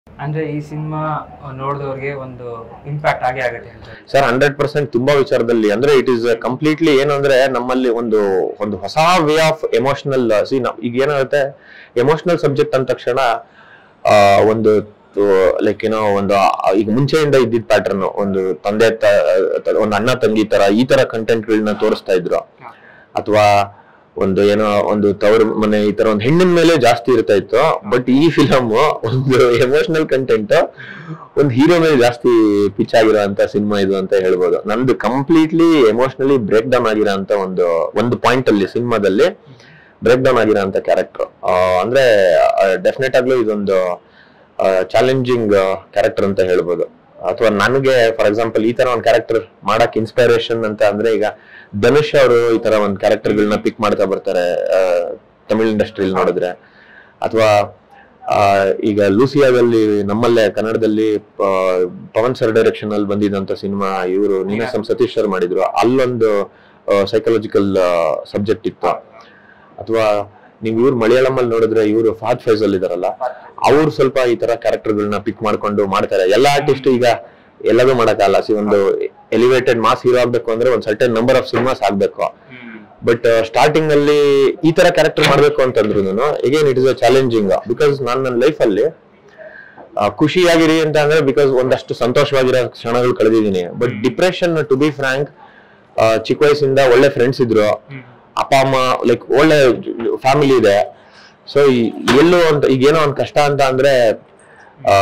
ಅಂದ್ರೆ ಈ ಸಿನಿಮಾ ನೋಡಿದವ್ರಿಗೆ ಒಂದು ಇಂಪ್ಯಾಕ್ಟ್ ಆಗೇ ಆಗುತ್ತೆ ಅಂತ ಸರ್ ಹಂಡ್ರೆಡ್ ಪರ್ಸೆಂಟ್ ತುಂಬಾ ವಿಚಾರದಲ್ಲಿ ಅಂದ್ರೆ ಇಟ್ ಇಸ್ ಕಂಪ್ಲೀಟ್ಲಿ ಏನು ಅಂದ್ರೆ ನಮ್ಮಲ್ಲಿ ಒಂದು ಒಂದು ಹೊಸ ವೇ ಆಫ್ ಎಮೋಷನಲ್ ಸಿ ಈಗ ಏನಾಗುತ್ತೆ ಎಮೋಷನಲ್ ಸಬ್ಜೆಕ್ಟ್ ಅಂದ ತಕ್ಷಣ ಆ, ಒಂದು ಲೈಕ್ ಏನೋ ಒಂದು ಆ, ಈಗ ಮುಂಚೆಯಿಂದ ಇದ್ದಿದ್ ಪ್ಯಾಟರ್ನ್ ಒಂದು ತಂದೆ ತ- ತ- ಒಂದು ಅಣ್ಣ ತಂಗಿ ತರ ಈ ತರ ಕಂಟೆಂಟ್ ಗಳನ್ನ ತೋರಿಸ್ತಾ ಇದ್ರು ಅಥವಾ ಒಂದು ಏನೋ ಒಂದು ತವರು ಮನೆ ಈ ತರ ಒಂದು ಹೆಣ್ಣಿನ ಮೇಲೆ ಜಾಸ್ತಿ ಇರ್ತಾ ಇತ್ತು ಬಟ್ ಈ ಫಿಲಮ್ ಒಂದು ಎಮೋಷನಲ್ ಕಂಟೆಂಟ್ ಒಂದು ಹೀರೋ ಮೇಲೆ ಜಾಸ್ತಿ ಪಿಚ್ ಆಗಿರೋ ಅಂತ ಸಿನಿಮಾ ಇದು ಅಂತ ಹೇಳ್ಬೋದು ನಂದು ಕಂಪ್ಲೀಟ್ಲಿ ಎಮೋಷನಲಿ ಬ್ರೇಕ್ ಡೌನ್ ಆಗಿರೋ ಅಂತ ಒಂದು ಒಂದು ಪಾಯಿಂಟ್ ಅಲ್ಲಿ ಸಿನಿಮಾದಲ್ಲಿ ಬ್ರೇಕ್ ಡೌನ್ ಆಗಿರೋ ಅಂತ ಕ್ಯಾರೆಕ್ಟರ್ ಅಂದ್ರೆ ಡೆಫಿನೆಟ್ ಆಗ್ಲೂ ಇದೊಂದು ಚಾಲೆಂಜಿಂಗ್ ಕ್ಯಾರೆಕ್ಟರ್ ಅಂತ ಹೇಳ್ಬೋದು ಅಥವಾ ನನಗೆ ಫಾರ್ ಎಕ್ಸಾಂಪಲ್ ಈ ತರ ಒಂದು ಕ್ಯಾರೆಕ್ಟರ್ ಮಾಡಕ್ ಇನ್ಸ್ಪಿರೇಷನ್ ಅಂತ ಅಂದ್ರೆ ಈಗ ಧನುಷ್ ಅವರು ಈ ತರ ಒಂದು ಕ್ಯಾರೆಕ್ಟರ್ಗಳನ್ನ ಪಿಕ್ ಮಾಡ್ತಾ ಬರ್ತಾರೆ ಆ, ತಮಿಳ್ ಇಂಡಸ್ಟ್ರಿಯಲ್ಲಿ ನೋಡಿದ್ರೆ ಅಥವಾ ಆ, ಈಗ ಲೂಸಿಯಾದಲ್ಲಿ ನಮ್ಮಲ್ಲೇ ಕನ್ನಡದಲ್ಲಿ ಆ, ಪವನ್ ಸರ್ ಡೈರೆಕ್ಷನ್ ಅಲ್ಲಿ ಬಂದಿದ್ದಂತ ಸಿನಿಮಾ ಇವರು ನೀನಾಸಂ ಸತೀಶ್ ಸರ್ ಮಾಡಿದ್ರು ಅಲ್ಲೊಂದು ಸೈಕಲಾಜಿಕಲ್ ಸಬ್ಜೆಕ್ಟ್ ಇತ್ತು ಅಥವಾ ನೀವು ಇವ್ರು ಮಲಯಾಳಂ ಅಲ್ಲಿ ನೋಡಿದ್ರೆ ಇವರು ಫಾದ್ ಫೈಜಲ್ ಇದಾರಲ್ಲ ಅವ್ರು ಸ್ವಲ್ಪ ಈ ತರ ಕ್ಯಾರೆಕ್ಟರ್ಗಳನ್ನ ಪಿಕ್ ಮಾಡ್ಕೊಂಡು ಮಾಡ್ತಾರೆ ಎಲ್ಲ ಆರ್ಟಿಸ್ಟ್ ಈಗ ಎಲ್ಲದೂ ಮಾಡಕ್ಕಾಗಲ್ಲ ಸಿ ಒಂದು ಎಲಿವೇಟೆಡ್ ಮಾಸ್ ಹೀರೋ ಆಗ್ಬೇಕು ಅಂದ್ರೆ ಒಂದ್ ಸರ್ಟನ್ ನಂಬರ್ ಆಫ್ ಸಿನಿಮಾಸ್ ಆಗ್ಬೇಕು ಬಟ್ ಸ್ಟಾರ್ಟಿಂಗ್ ಅಲ್ಲಿ ಈ ತರ ಕ್ಯಾರೆಕ್ಟರ್ ಮಾಡ್ಬೇಕು ಅಂತಂದ್ರು again it is a challenging because ನಾನು ನನ್ನ ಲೈಫ್ ಅಲ್ಲಿ ಆ, ಖುಷಿಯಾಗಿರಿ ಅಂತ ಅಂದ್ರೆ ಬಿಕಾಸ್ ಒಂದಷ್ಟು ಸಂತೋಷವಾಗಿರೋ ಕ್ಷಣಗಳು ಕಳೆದಿದ್ದೀನಿ but depression to be frank ಚಿಕ್ಕ ವಯಸ್ಸಿಂದ ಒಳ್ಳೆ ಫ್ರೆಂಡ್ಸ್ ಇದ್ರು ಅಪ್ಪ ಅಮ್ಮ ಲೈಕ್ ಒಳ್ಳೆ ಫ್ಯಾಮಿಲಿ ಇದೆ ಸೊ ಎಲ್ಲೋ ಅಂತ ಈಗ ಏನೋ ಒಂದು ಕಷ್ಟ ಅಂತ ಅಂದ್ರೆ ಆ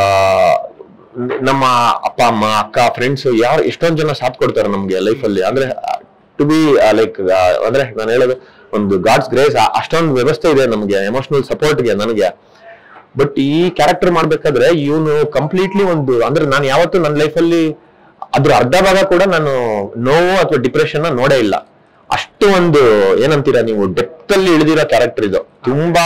ನಮ್ಮ ಅಪ್ಪ ಅಮ್ಮ ಅಕ್ಕ ಫ್ರೆಂಡ್ಸ್ ಯಾರು ಎಷ್ಟೊಂದ್ ಜನ ಸಾಥ್ ಕೊಡ್ತಾರೆ ನಮ್ಗೆ ಲೈಫ್ ಅಲ್ಲಿ ಅಂದ್ರೆ ಟು ಬಿ ಲೈಕ್ ಅಂದ್ರೆ ನಾನು ಹೇಳೋದು ಒಂದು ಗಾಡ್ಸ್ ಗ್ರೇಸ್ ಅಷ್ಟೊಂದು ವ್ಯವಸ್ಥೆ ಇದೆ ನಮ್ಗೆ ಎಮೋಷನಲ್ ಸಪೋರ್ಟ್ಗೆ ನನಗೆ ಬಟ್ ಈ ಕ್ಯಾರೆಕ್ಟರ್ ಮಾಡ್ಬೇಕಾದ್ರೆ ಇವನು ಕಂಪ್ಲೀಟ್ಲಿ ಒಂದು ಅಂದ್ರೆ ನಾನು ಯಾವತ್ತೂ ನನ್ನ ಲೈಫಲ್ಲಿ ಅದ್ರ ಅರ್ಧ ಭಾಗ ಕೂಡ ನಾನು ನೋವು ಅಥವಾ ಡಿಪ್ರೆಷನ್ ನೋಡೇ ಇಲ್ಲ ಅಷ್ಟು ಒಂದು ಏನಂತೀರಾ ನೀವು ಡೆಪ್ತ್ ಅಲ್ಲಿ ಇಳಿದಿರೋ ಕ್ಯಾರೆಕ್ಟರ್ ಇದು ತುಂಬಾ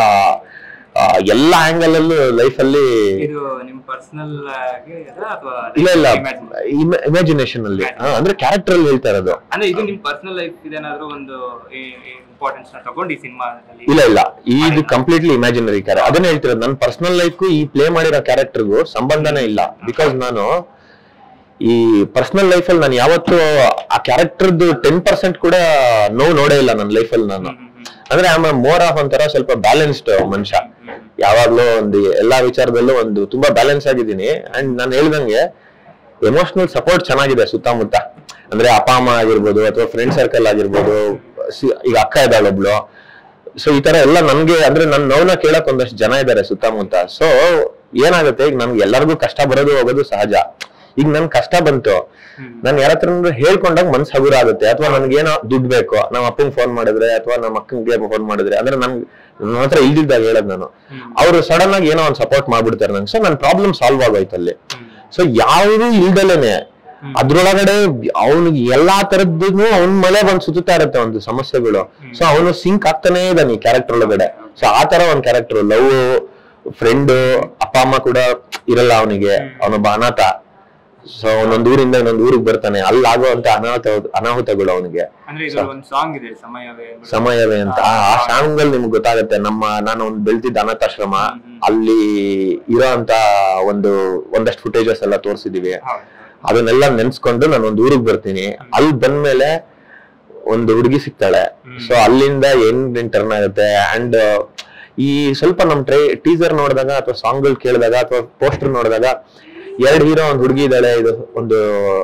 ಆ, ಎಲ್ಲ ಆಂಗಲ್ ಅಲ್ಲೂ ಲೈಫ್ ಅಲ್ಲಿ ಇದು ನಿಮ್ ಪರ್ಸನಲ್ ಆಗಿ ಅಥವಾ ಇಲ್ಲ ಇಲ್ಲ ಇಮ್ಯಾಜಿನೇಷನ್ ಅಲ್ಲಿ ಆ, ಅಂದ್ರೆ ಕ್ಯಾರೆಕ್ಟರ್ ಅಲ್ಲಿ ಹೇಳ್ತಾ ಇರೋದು ಅಂದ್ರೆ ಇದು ನಿಮ್ ಪರ್ಸನಲ್ ಲೈಫ್ ಇದೇನಾದ್ರೂ ಒಂದು ಇಂಪಾರ್ಟೆನ್ಸ್ ನ ತಗೊಂಡು ಈ ಸಿನಿಮಾದಲ್ಲಿ ಇಲ್ಲ ಇಲ್ಲ ಇದು ಕಂಪ್ಲೀಟ್ಲಿ ಇಮ್ಯಾಜಿನರಿ ಕ್ಯಾರೆಕ್ಟರ್ ಅದನ್ನ ಹೇಳ್ತಿರೋದು ನನ್ನ ಪರ್ಸನಲ್ ಲೈಫ್ಗೂ ಈ ಪ್ಲೇ ಮಾಡಿರೋ ಕ್ಯಾರೆಕ್ಟರ್ಗೂ ಸಂಬಂಧನೇ ಇಲ್ಲ ಬಿಕಾಸ್ ನಾನು ಈ ಪರ್ಸನಲ್ ಲೈಫಲ್ಲಿ ನಾನು ಯಾವತ್ತೂ ಆ ಕ್ಯಾರೆಕ್ಟರ್ದು ಟೆನ್ ಪರ್ಸೆಂಟ್ ಕೂಡ ನೋವು ನೋಡೇ ಇಲ್ಲ ನನ್ನ ಲೈಫಲ್ಲಿ ನಾನು ಅಂದ್ರೆ ಆಮೇಲೆ ಮೋರ್ ಆಫ್ ಒಂಥರ ಸ್ವಲ್ಪ ಬ್ಯಾಲೆನ್ಸ್ಡ್ ಮನುಷ್ಯ ಯಾವಾಗ್ಲೂ ಒಂದು ಎಲ್ಲಾ ವಿಚಾರದಲ್ಲೂ ಒಂದು ತುಂಬಾ ಬ್ಯಾಲೆನ್ಸ್ ಆಗಿದ್ದೀನಿ ಅಂಡ್ ನಾನು ಹೇಳ್ದಂಗೆ ಎಮೋಷನಲ್ ಸಪೋರ್ಟ್ ಚೆನ್ನಾಗಿದೆ ಸುತ್ತಮುತ್ತ ಅಂದ್ರೆ ಅಪ್ಪ ಅಮ್ಮ ಆಗಿರ್ಬೋದು ಅಥವಾ ಫ್ರೆಂಡ್ ಸರ್ಕಲ್ ಆಗಿರ್ಬೋದು ಸಿ- ಈಗ ಅಕ್ಕ ಇದ್ದಾಳೆ ಒಬ್ಳು ಸೊ ಈ ತರ ಎಲ್ಲ ನನ್ಗೆ ಅಂದ್ರೆ ನನ್ನ ನೋವನ್ನ ಕೇಳಕ್ ಒಂದಷ್ಟು ಜನ ಇದ್ದಾರೆ ಸುತ್ತಮುತ್ತ ಸೊ ಏನಾಗುತ್ತೆ ಈಗ ನಮ್ಗೆ ಎಲ್ಲರಿಗೂ ಕಷ್ಟ ಬರೋದು ಹೋಗೋದು ಸಹಜ ಈಗ ನನ್ ಕಷ್ಟ ಬಂತು ನಾನು ಯಾರ ಹತ್ರ ಹೇಳ್ಕೊಂಡಾಗ ಮನ್ಸ್ ಹಗುರ ಆಗುತ್ತೆ ಅಥವಾ ನನ್ಗೇನೋ ದುಡ್ಡು ಬೇಕು ನಮ್ಮ ಅಪ್ಪಂಗ್ ಫೋನ್ ಮಾಡಿದ್ರೆ ಅಥವಾ ನಮ್ಮ ಅಕ್ಕಂಗೆ ಫೋನ್ ಮಾಡಿದ್ರೆ ಅಂದ್ರೆ ನನ್ ನನ್ನ ಹತ್ರ ಇಲ್ದಿದ್ದಾಗ ಹೇಳೋದ್ ನಾನು ಅವ್ರು ಸಡನ್ ಆಗಿ ಏನೋ ಒಂದ್ ಸಪೋರ್ಟ್ ಮಾಡ್ಬಿಡ್ತಾರೆ ನಂಗೆ ಸೊ ನನ್ನ ಪ್ರಾಬ್ಲಮ್ ಸಾಲ್ವ್ ಆಗೋಯ್ತು ಅಲ್ಲಿ ಸೊ ಯಾವುದು ಇಲ್ದಲೇನೆ ಅದ್ರೊಳಗಡೆ ಅವನಿಗೆ ಎಲ್ಲಾ ತರದ್ದು ಅವನ್ ಮನೆ ಬಂದ್ ಸುತ್ತಾ ಇರುತ್ತೆ ಒಂದು ಸಮಸ್ಯೆಗಳು ಸೊ ಅವನು ಸಿಂಕ್ ಆಗ್ತಾನೆ ಇದ್ದಾನೆ ಈ ಕ್ಯಾರೆಕ್ಟರ್ ಒಳಗಡೆ ಸೊ ಆ ತರ ಒಂದ್ ಕ್ಯಾರೆಕ್ಟರ್ ಲವ್ ಫ್ರೆಂಡ್ ಅಪ್ಪ ಅಮ್ಮ ಕೂಡ ಇರಲ್ಲ ಅವನಿಗೆ ಅವನೊಬ್ಬ ಅನಾಥ ಸೊ ಒಂದೊಂದ್ ಊರಿಂದ ಇನ್ನೊಂದ್ ಊರಿಗೆ ಬರ್ತಾನೆ ಅಲ್ಲಿ ಆಗುವಂತ ಅನಾಹುತ ಅನಾಹುತಗಳು ಅವನಿಗೆ ಅಂದ್ರೆ ಇದು ಒಂದು ಸಾಂಗ್ ಇದೆ ಸಮಯವೇ ಅಂದ್ಬಿಟ್ಟು. ಸಮಯವೇ ಅಂತ ಆ ಆ ಸಾಂಗ್ ಅಲ್ಲಿ ನಿಮ್ಗೆ ಗೊತ್ತಾಗುತ್ತೆ ನಮ್ಮ ನಾನು ಒಂದು ಬೆಳ್ತಿದ್ದ ಅನಾಥಾಶ್ರಮ ಅಲ್ಲಿ ಇರೋ ಅಂತ ಒಂದು ಒಂದಷ್ಟು ಫುಟೇಜಸ್ ಎಲ್ಲ ತೋರಿಸಿದೀವಿ ಹೌದು. ಅದನ್ನೆಲ್ಲ ನೆನ್ಸ್ಕೊಂಡು ನಾನು ಒಂದು ಊರಿಗೆ ಬರ್ತೀನಿ ಅಲ್ಲಿ ಬಂದ್ಮೇಲೆ ಒಂದು ಹುಡುಗಿ ಸಿಗ್ತಾಳೆ ಸೊ ಅಲ್ಲಿಂದ ಏನ್ ಟರ್ನ್ ಆಗುತ್ತೆ ಅಂಡ್ ಈ ಸ್ವಲ್ಪ ನಮ್ ಟ್ರೈ ಟೀಸರ್ ನೋಡಿದಾಗ ಅಥವಾ ಸಾಂಗ್ಗಳು ಕೇಳಿದಾಗ ಅಥವಾ ಪೋಸ್ಟರ್ ನೋಡಿದಾಗ ಎರಡ್ ಹೀರೋ ಒಂದು ಹುಡುಗಿ ಇದ್ದಾಳೆ ಇದು ಒಂದು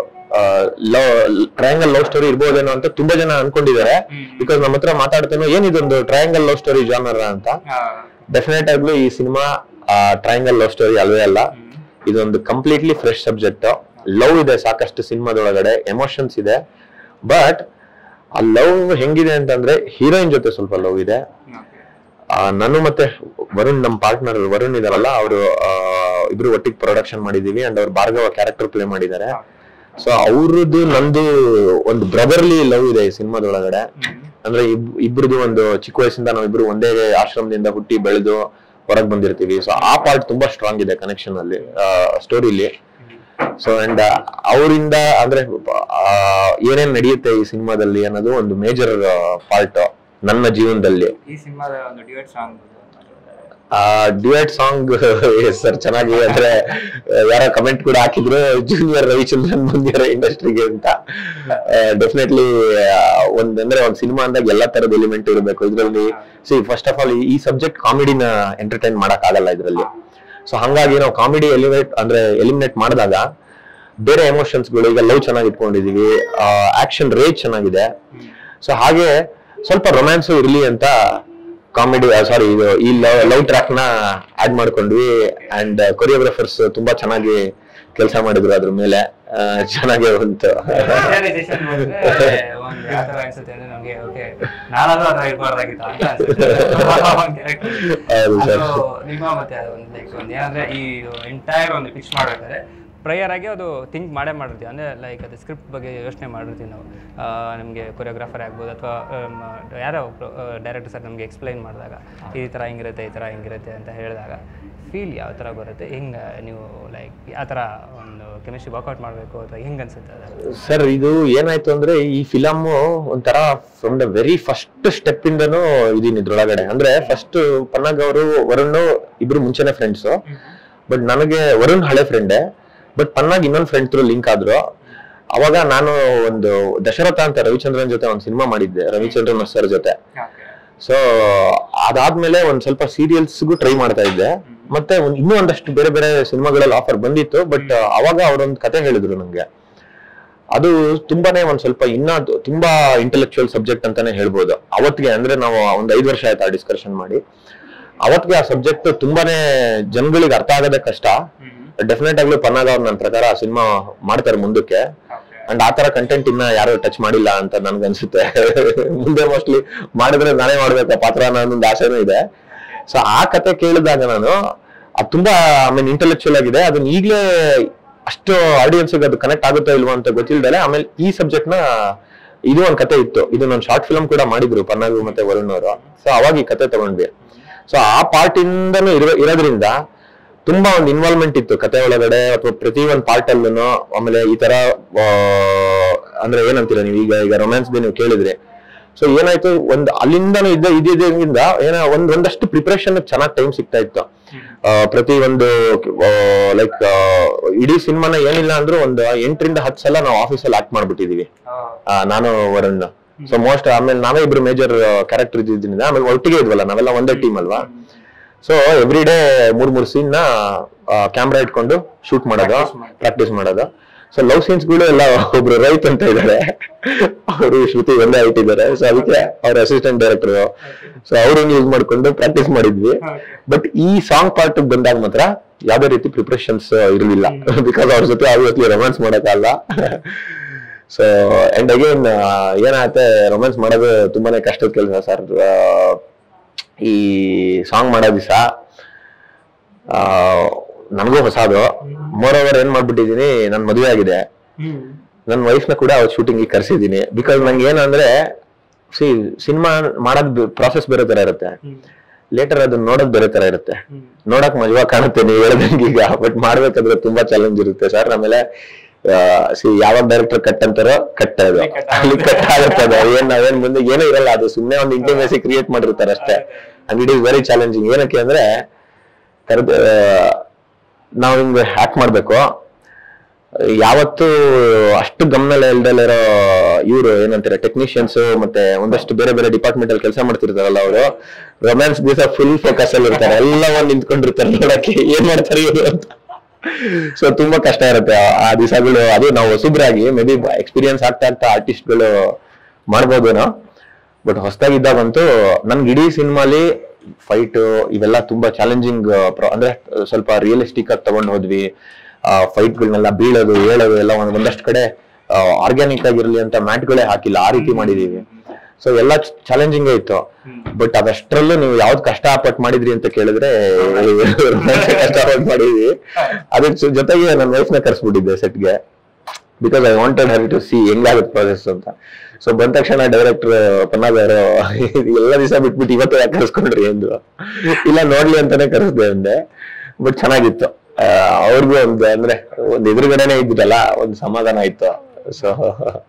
ಲವ್ ಟ್ರಯಾಂಗಲ್ ಲವ್ ಸ್ಟೋರಿ ಇರ್ಬೋದೇನೋ ಅಂತ ತುಂಬಾ ಜನ ಅನ್ಕೊಂಡಿದ್ದಾರೆ ಬಿಕಾಸ್ ನಮ್ಮ ಹತ್ರ ಮಾತಾಡ್ತೇನೋ ಏನಿದೊಂದು ಟ್ರಯಾಂಗಲ್ ಲವ್ ಸ್ಟೋರಿ ಜಾನರ್ ಅಂತ ಹಾ. ಡೆಫಿನೆಟ್ ಆಗ್ಲೂ ಈ ಸಿನಿಮಾ ಟ್ರಯಾಂಗಲ್ ಲವ್ ಸ್ಟೋರಿ ಅಲ್ವೇ ಅಲ್ಲ ಇದೊಂದು ಕಂಪ್ಲೀಟ್ಲಿ ಫ್ರೆಶ್ ಸಬ್ಜೆಕ್ಟ್ ಲವ್ ಇದೆ ಸಾಕಷ್ಟು ಸಿನಿಮಾದೊಳಗಡೆ ಎಮೋಷನ್ಸ್ ಇದೆ ಬಟ್ ಆ ಲವ್ ಹೆಂಗಿದೆ ಅಂತಂದ್ರೆ ಹೀರೋಯಿನ್ ಜೊತೆ ಸ್ವಲ್ಪ ಲವ್ ಇದೆ Okay. ಆ, ನಾನು ಮತ್ತೆ ವರುಣ್ ನಮ್ಮ ಪಾರ್ಟ್ನರ್ ವರುಣ್ ಇದಾರಲ್ಲ ಅವರು ಇಬ್ರು ಒಟ್ಟಿಗೆ ಪ್ರೊಡಕ್ಷನ್ ಮಾಡಿದೀವಿ ಅಂಡ್ ಅವ್ರು ಭಾರ್ಗವ ಕ್ಯಾರೆಕ್ಟರ್ ಪ್ಲೇ ಮಾಡಿದ್ದಾರೆ ಸೊ ಅವ್ರದ್ದು ನಂದು ಒಂದು ಬ್ರದರ್ಲಿ ಲವ್ ಇದೆ ಈ ಸಿನಿಮಾದೊಳಗಡೆ ಅಂದ್ರೆ ಇಬ್- ಇಬ್ರದ್ದು ಒಂದು ಚಿಕ್ಕ ವಯಸ್ಸಿಂದ ನಾವಿಬ್ರು ಒಂದೇ ಆಶ್ರಮದಿಂದ ಹುಟ್ಟಿ ಬೆಳೆದು ಹೊರಗ್ ಬಂದಿರ್ತೀವಿ ಸೊ ಆ ಪಾರ್ಟ್ ತುಂಬಾ ಸ್ಟ್ರಾಂಗ್ ಇದೆ ಕನೆಕ್ಷನ್ ಅಲ್ಲಿ ಸ್ಟೋರಿಲಿ ಸೊ ಅಂಡ್ ಅವರಿಂದ ಅಂದ್ರೆ ಆ, ಏನೇನ್ ನಡೆಯುತ್ತೆ ಈ ಸಿನಿಮಾದಲ್ಲಿ ಅನ್ನೋದು ಒಂದು ಮೇಜರ್ ಪಾರ್ಟ್ ನನ್ನ ಜೀವನದಲ್ಲಿ ಈ ಸಿನಿಮಾದ ಒಂದು ಡ್ಯೂಯೆಟ್ ಸಾಂಗ್ ಆ ಡ್ಯೂಯಟ್ ಸಾಂಗ್ ಸರ್ ಚೆನ್ನಾಗಿ ಅಂದ್ರೆ ಯಾರೋ ಕಮೆಂಟ್ ಕೂಡ ಹಾಕಿದ್ರು ಜೂನಿಯರ್ ರವಿಚಂದ್ರನ್ ಬಂದಿರೋ ಇಂಡಸ್ಟ್ರಿಗೆ ಅಂತ ಡೆಫಿನೆಟ್ಲಿ ಒಂದ್ ಅಂದ್ರೆ ಒಂದ್ ಸಿನಿಮಾ ಅಂದಾಗ ಎಲ್ಲಾ ತರದ ಎಲಿಮೆಂಟ್ ಇರಬೇಕು ಇದ್ರಲ್ಲಿ ಸಿ ಫಸ್ಟ್ ಆಫ್ ಆಲ್ ಈ ಸಬ್ಜೆಕ್ಟ್ ಕಾಮಿಡಿನ ಎಂಟರ್ಟೈನ್ ಮಾಡಕ್ ಆಗಲ್ಲ ಇದ್ರಲ್ಲಿ ಸೊ ಹಂಗಾಗಿ ನಾವು ಕಾಮಿಡಿ ಎಲಿವೇಟ್ ಅಂದ್ರೆ ಎಲಿಮಿನೇಟ್ ಮಾಡಿದಾಗ ಬೇರೆ ಎಮೋಷನ್ಸ್ಗಳು ಈಗ ಲವ್ ಚೆನ್ನಾಗಿ ಇಟ್ಕೊಂಡಿದೀವಿ ಆಕ್ಷನ್ ರೇಟ್ ಚೆನ್ನಾಗಿದೆ ಸೊ ಹಾಗೆ ಸ್ವಲ್ಪ ರೊಮ್ಯಾನ್ಸು ಇರ್ಲಿ ಅಂತ ಕಾಮಿಡಿ ಸಾರಿ ಇದು ಈ ಲವ್ ಲವ್ ಟ್ರ್ಯಾಕ್ ನ ಆಡ್ ಮಾಡ್ಕೊಂಡ್ವಿ ಅಂಡ್ ಕೊರಿಯೋಗ್ರಾಫರ್ಸ್ ತುಂಬಾ ಚೆನ್ನಾಗಿ ಕೆಲಸ ಮಾಡಿದ್ರು ಅದ್ರ ಮೇಲೆ ಆ, ಚೆನ್ನಾಗಿ ಬಂತು Realization ಬಂದ್ರೆ ಒಂದ್ ಯಾವ ತರ ಅನ್ಸುತ್ತೆ ಅಂದ್ರೆ ನಮ್ಗೆ ಓಕೆ ನಾನಾದ್ರೂ ಅದ್ರ ಇರ್ಬಾರ್ದಾಗಿತ್ತ ಅಂತ ಅನ್ಸುತ್ತೆ ಒಂದ್ character. ಹೌದು ಸರ್ ಅದು ನಿಮ್ಮ ಮತ್ತೆ ಅದು ಒಂದು ಲೈಕ್ ಒಂದು ಏನಂದ್ರೆ ಈ ಎಂಟೈರ್ ಒಂದು ಪಿಚ್ ಮಾಡ್ಬೇಕಾದ್ರೆ ಪ್ರಯರ್ ಆಗಿ ಅದು ಥಿಂಕ್ ಮಾಡೇ ಮಾಡಿರ್ತೀವಿ ಅಂದರೆ ಲೈಕ್ ಅದು ಸ್ಕ್ರಿಪ್ಟ್ ಬಗ್ಗೆ ಯೋಚನೆ ಮಾಡಿರ್ತೀವಿ ನಾವು ನಮಗೆ ಕೊರಿಯೋಗ್ರಾಫರ್ ಆಗ್ಬೋದು ಅಥವಾ ಯಾರೋ ಡೈರೆಕ್ಟರ್ ಸರ್ ನಮಗೆ ಎಕ್ಸ್ಪ್ಲೈನ್ ಮಾಡಿದಾಗ ಈ ಥರ ಹಿಂಗಿರುತ್ತೆ ಈ ಥರ ಹಿಂಗಿರುತ್ತೆ ಅಂತ ಹೇಳಿದಾಗ ಫೀಲ್ ಯಾವ ಥರ ಬರುತ್ತೆ ಹೆಂಗೆ ನೀವು ಲೈಕ್ ಯಾವ ಥರ ಒಂದು ಕೆಮಿಸ್ಟ್ರಿ ವರ್ಕೌಟ್ ಮಾಡಬೇಕು ಅಥವಾ ಹೆಂಗೆ ಅನ್ಸುತ್ತೆ ಅದು ಸರ್ ಇದು ಏನಾಯ್ತು ಅಂದ್ರೆ ಈ ಫಿಲಮ್ ಒಂಥರ from the very first step ಇಂದನೂ ಇದೀನಿ ಇದ್ರೊಳಗಡೆ ಅಂದ್ರೆ ಫಸ್ಟ್ ಪನ್ನಗ್ ಅವರು ವರುಣ್ ಇಬ್ರು ಮುಂಚೆನೆ ಫ್ರೆಂಡ್ಸ್ ಬಟ್ ನನಗೆ ವರುಣ್ ಹಳೆ ಫ್ರೆಂಡೇ ಬಟ್ ಪನ್ನಾಗ್ ಇನ್ನೊಂದು ಫ್ರೆಂಡ್ ತ್ರೂ ಲಿಂಕ್ ಆದ್ರು ಅವಾಗ ನಾನು ಒಂದು ದಶರಥ ಅಂತ ರವಿಚಂದ್ರನ್ ಜೊತೆ ಒಂದು ಸಿನಿಮಾ ಮಾಡಿದ್ದೆ ರವಿಚಂದ್ರನ್ ಸರ್ ಜೊತೆ ಸೊ ಅದಾದ್ಮೇಲೆ ಒಂದ್ ಸ್ವಲ್ಪ ಸೀರಿಯಲ್ಸ್ಗೂ ಟ್ರೈ ಮಾಡ್ತಾ ಇದ್ದೆ ಮತ್ತೆ ಒಂದ್ ಇನ್ನೂ ಒಂದಷ್ಟು ಬೇರೆ ಬೇರೆ ಸಿನಿಮಾಗಳಲ್ಲಿ ಆಫರ್ ಬಂದಿತ್ತು ಬಟ್ ಅವಾಗ ಅವರೊಂದು ಕತೆ ಹೇಳಿದ್ರು ನಂಗೆ ಅದು ತುಂಬಾನೇ ಒಂದ್ ಸ್ವಲ್ಪ ಇನ್ನ ಅದು ತುಂಬಾ ಇಂಟೆಲೆಕ್ಚುಯಲ್ ಸಬ್ಜೆಕ್ಟ್ ಅಂತಾನೆ ಹೇಳ್ಬೋದು ಅವತ್ತಿಗೆ ಅಂದ್ರೆ ನಾವು ಒಂದ್ ಐದು ವರ್ಷ ಆಯ್ತು ಆ ಡಿಸ್ಕಷನ್ ಮಾಡಿ ಅವತ್ತಿಗೆ ಆ ಸಬ್ಜೆಕ್ಟ್ ತುಂಬಾನೇ ಜನಗಳಿಗೆ ಅರ್ಥ ಆಗೋದೇ ಕಷ್ಟ ಡೆಫಿನೆಟ್ ಆಗ್ಲೂ ಪನ್ನಾಗ ಅವ್ರು ನನ್ನ ಪ್ರಕಾರ ಆ ಸಿನಿಮಾ ಮಾಡ್ತಾರೆ ಮುಂದಕ್ಕೆ ಅಂಡ್ ಆ ತರ ಕಂಟೆಂಟ್ ಇನ್ನ ಯಾರು ಟಚ್ ಮಾಡಿಲ್ಲ ಅಂತ ನನ್ಗೆ ಅನ್ಸುತ್ತೆ ಮುಂದೆ ಮೋಸ್ಟ್ಲಿ ಮಾಡಿದ್ರೆ ನಾನೇ ಮಾಡ್ಬೇಕು ಆ ಪಾತ್ರ ಅನ್ನೋದೊಂದು ಆಸೆನೂ ಇದೆ ಸೊ ಆ ಕತೆ ಕೇಳಿದಾಗ ನಾನು ಅದು ತುಂಬಾ ಐ ಮೀನ್ ಇಂಟೆಲೆಕ್ಚುಯಲ್ ಆಗಿದೆ ಅದನ್ನ ಈಗಲೇ ಅಷ್ಟು ಆಡಿಯನ್ಸ್ ಅದು ಕನೆಕ್ಟ್ ಆಗುತ್ತೋ ಇಲ್ವೋ ಅಂತ ಗೊತ್ತಿಲ್ದಲೆ ಆಮೇಲೆ ಈ ಸಬ್ಜೆಕ್ಟ್ ನ ಇದು ಒಂದ್ ಕತೆ ಇತ್ತು ಇದು ನಾನು ಶಾರ್ಟ್ ಫಿಲ್ಮ್ ಕೂಡ ಮಾಡಿದ್ರು ಪನ್ನಾಗು ಮತ್ತೆ ವರುಣ್ ಅವರು ಸೊ ಅವಾಗ ಈ ಕತೆ ತಗೊಂಡ್ವಿ ಸೊ ಆ ಪಾರ್ಟ್ ಇಂದನೂ ಇರೋ ಇರೋದ್ರಿಂದ ತುಂಬಾ ಒಂದು ಇನ್ವಾಲ್ವ್ಮೆಂಟ್ ಇತ್ತು ಕತೆ ಒಳಗಡೆ ಅಥವಾ ಪ್ರತಿ ಒಂದು ಪಾರ್ಟ್ ಅಲ್ಲೂ ಆಮೇಲೆ ಈ ತರ ಆ, ಅಂದ್ರೆ ಏನಂತೀರ ನೀವು ಈಗ ಈಗ ರೊಮ್ಯಾನ್ಸ್ ನೀವು ಕೇಳಿದ್ರಿ ಸೊ ಏನಾಯ್ತು ಒಂದ್ ಅಲ್ಲಿಂದನೂ ಇದ್ದ ಇದ್ದಿದ್ದರಿಂದ ಏನ ಒಂದ್ ಒಂದಷ್ಟು ಪ್ರಿಪರೇಷನ್ ಚೆನ್ನಾಗಿ ಟೈಮ್ ಸಿಗ್ತಾ ಇತ್ತು ಆ, ಪ್ರತಿ ಒಂದು ಲೈಕ್ ಇಡೀ ಸಿನಿಮಾನ ಏನಿಲ್ಲ ಅಂದ್ರೂ ಒಂದು ಎಂಟರಿಂದ ಹತ್ತು ಸಲ ನಾವು ಆಫೀಸಲ್ಲಿ ಆಕ್ಟ್ ಮಾಡ್ಬಿಟ್ಟಿದೀವಿ ಆ, ನಾನು ವರುಣ್ ಸೊ ಮೋಸ್ಟ್ ಆಮೇಲೆ ನಾವೇ ಇಬ್ರು ಮೇಜರ್ ಕ್ಯಾರೆಕ್ಟರ್ ಇದ್ದಿದ್ದರಿಂದ ಆಮೇಲೆ ಒಟ್ಟಿಗೆ ಇದ್ವಲ್ಲ ನಾವೆಲ್ಲ ಒಂದೇ ಟೀಮ್ ಅಲ್ವಾ ಸೊ ಎವ್ರಿ ಡೇ ಮೂರ್ ಮೂರ್ ಸೀನ್ ನ ಕ್ಯಾಮ್ರಾ ಇಟ್ಕೊಂಡು ಶೂಟ್ ಮಾಡೋದು Practice ಮಾಡೋದು. ಪ್ರಾಕ್ಟೀಸ್ ಮಾಡೋದು ಸೊ ಲವ್ ಸೀನ್ಸ್ ಗಳು ಎಲ್ಲ ಒಬ್ರು ರೈತ್ ಅಂತ ಇದ್ದಾರೆ ಅವರು ಶ್ರುತಿ ಒಂದೇ ಇಟ್ಟಿದ್ದಾರೆ ಸೊ ಅದಕ್ಕೆ ಅವ್ರ ಅಸಿಸ್ಟೆಂಟ್ ಡೈರೆಕ್ಟರ್ ಸೊ ಅವ್ರನ್ನ ಯೂಸ್ ಮಾಡ್ಕೊಂಡು ಪ್ರಾಕ್ಟೀಸ್ ಮಾಡಿದ್ವಿ ಬಟ್ ಈ ಸಾಂಗ್ ಪಾರ್ಟ್ ಬಂದಾಗ ಮಾತ್ರ ಯಾವ್ದೇ ರೀತಿ ಪ್ರಿಪರೇಷನ್ಸ್ ಇರಲಿಲ್ಲ ಬಿಕಾಸ್ ಅವ್ರ ಜೊತೆ ಆಬ್ವಿಯಸ್ಲಿ ರೊಮ್ಯಾನ್ಸ್ ಮಾಡಕ್ಕಲ್ಲ ಸೊ ಅಂಡ್ ಅಗೇನ್ ಏನಾಗುತ್ತೆ ರೊಮ್ಯಾನ್ಸ್ ಮಾಡೋದು ತುಂಬಾನೇ ಕಷ್ಟದ ಕೆಲಸ ಸರ್ ಈ ಸಾಂಗ್ ಮಾಡೋ ದಿವಸ ನನಗೂ ಹೊಸದು ಮೋರ್ ಓವರ್ ಏನ್ ಮಾಡ್ಬಿಟ್ಟಿದೀನಿ ನನ್ ಮದುವೆ ಆಗಿದೆ ನನ್ನ ವೈಫ್ನ ಕೂಡ ಅವ್ರ ಶೂಟಿಂಗ್ ಕರ್ಸಿದೀನಿ ಬಿಕಾಸ್ ನಂಗೆ ಏನಂದ್ರೆ ಸಿ ಸಿನಿಮಾ ಮಾಡೋದ್ ಪ್ರಾಸೆಸ್ ಬೇರೆ ತರ ಇರುತ್ತೆ ಲೇಟರ್ ಅದನ್ನ ನೋಡೋದ್ ಬೇರೆ ತರ ಇರುತ್ತೆ ನೋಡಕ್ ಮಜವಾ ಕಾಣುತ್ತೆ ನೀವು ಹೇಳ್ದಂಗೆ ಈಗ ಬಟ್ ಮಾಡ್ಬೇಕಾದ್ರೆ ತುಂಬಾ ಚಾಲೆಂಜ್ ಇರುತ್ತೆ ಸರ್ ಆಮೇಲೆ ಸಿ ಯಾವಾಗ ಡೈರೆಕ್ಟರ್ ಕಟ್ ಅಂತಾರೋ ಕಟ್ ಅದು ಅಲ್ಲಿ cut ಅಲ್ಲಿ ಕಟ್ ಆಗುತ್ತೆ ಅದು ಏನ್ ನಾವೇನ್ ಮುಂದೆ ಏನೂ ಇರಲ್ಲ ಅದು ಸುಮ್ನೆ ಒಂದು ಇಂಟಿಮೇಸಿ ಕ್ರಿಯೇಟ್ ಮಾಡಿರ್ತಾರೆ ಅಷ್ಟೇ and it is very challenging ಏನಕ್ಕೆ ಅಂದ್ರೆ ಕರೆದ ನಾವು ಹಿಂಗೆ ಹ್ಯಾಕ್ ಮಾಡ್ಬೇಕು ಯಾವತ್ತು ಅಷ್ಟು ಗಮನ ಇಲ್ದಲ್ಲಿರೋ ಇವರು ಏನಂತಾರೆ ಟೆಕ್ನಿಷಿಯನ್ಸ್ ಮತ್ತೆ ಒಂದಷ್ಟು ಬೇರೆ ಬೇರೆ ಡಿಪಾರ್ಟ್ಮೆಂಟ್ ಅಲ್ಲಿ ಕೆಲಸ ಮಾಡ್ತಿರ್ತಾರಲ್ಲ ಅವರು ರೊಮ್ಯಾನ್ಸ್ ದಿವಸ ಫುಲ್ ಫೋಕಸ್ ಅಲ್ಲಿ ಇರ್ತಾರೆ ಎಲ್ಲ ಒಂದ್ ನಿಂತ್ಕೊಂಡಿರ್ತಾರೆ ನೋಡಕ್ಕೆ ಏನ್ ಮಾಡ್ತಾರೆ ಇವರು ಅಂತ ಸೊ ತುಂಬಾ ಕಷ್ಟ ಇರುತ್ತೆ ಆ- ಆ ದಿವಸಗಳು ಅದು ನಾವು ಹೊಸಬ್ರಾಗಿ ಮೇ ಬಿ ಎಕ್ಸ್ಪೀರಿಯನ್ಸ್ ಆಗ್ತಾ ಆಗ್ತಾ ಆರ್ಟಿಸ್ಟ್ಗಳು ಮಾಡ್ಬೋದೇನೋ ಬಟ್ ಹೊಸದಾಗಿದ್ದಾಗಂತೂ ನನ್ಗೆ ಇಡೀ ಸಿನಿಮಾಲಿ ಫೈಟ್ ಇವೆಲ್ಲ ತುಂಬಾ ಚಾಲೆಂಜಿಂಗ್ ಅಂದ್ರೆ ಸ್ವಲ್ಪ ರಿಯಲಿಸ್ಟಿಕ್ ಆಗಿ ತಗೊಂಡ್ ಹೋದ್ವಿ ಫೈಟ್ಗಳನ್ನೆಲ್ಲ ಬೀಳೋದು ಹೇಳೋದು ಎಲ್ಲ ಒಂದ್ ಒಂದಷ್ಟು ಕಡೆ ಆರ್ಗ್ಯಾನಿಕ್ ಆಗಿರ್ಲಿ ಅಂತ ಮ್ಯಾಟ್ಗಳೇ ಹಾಕಿಲ್ಲ ಆ ರೀತಿ ಮಾಡಿದೀವಿ ಸೊ ಎಲ್ಲ ಚಾಲೆಂಜಿಂಗ್ ಇತ್ತು ಬಟ್ ಅದಷ್ಟರಲ್ಲೂ ನೀವು ಯಾವ್ದು ಕಷ್ಟಪಟ್ಟು ಮಾಡಿದ್ರಿ ಅಂತ ಕೇಳಿದ್ರೆ ಕಷ್ಟಪಟ್ಟು ಮಾಡಿದ್ವಿ ಅದ್ರ ಜೊ- ಜೊತೆಗೆ ನನ್ನ ವೈಫ್ ನ ಕರ್ಸ್ಬಿಟ್ಟಿದ್ದೆ ಸೆಟ್ಗೆ because I wanted her to see ಹೆಂಗಾಗುತ್ತೆ ಪ್ರಾಸೆಸ್ ಅಂತ ಸೊ ಬಂದ ತಕ್ಷಣ ಡೈರೆಕ್ಟರ್ ಪನ್ನಾದವರು ಎಲ್ಲ ದಿವಸ ಬಿಟ್ಬಿಟ್ಟು ಇವತ್ತು ಯಾಕೆ ಕರ್ಸ್ಕೊಂಡ್ರಿ ಎಂದು ಇಲ್ಲ ನೋಡ್ಲಿ ಅಂತಾನೆ ಕರೆಸ್ದೆ ಅಂದೆ ಬಟ್ ಚೆನ್ನಾಗಿತ್ತು ಆ, ಅವ್ರಿಗೂ ಒಂದು ಅಂದ್ರೆ ಒಂದ್ ಎದುರುಗಡೆನೆ ಇದ್ದಿರಲ್ಲ ಒಂದು ಸಮಾಧಾನ ಆಯ್ತು ಸೊ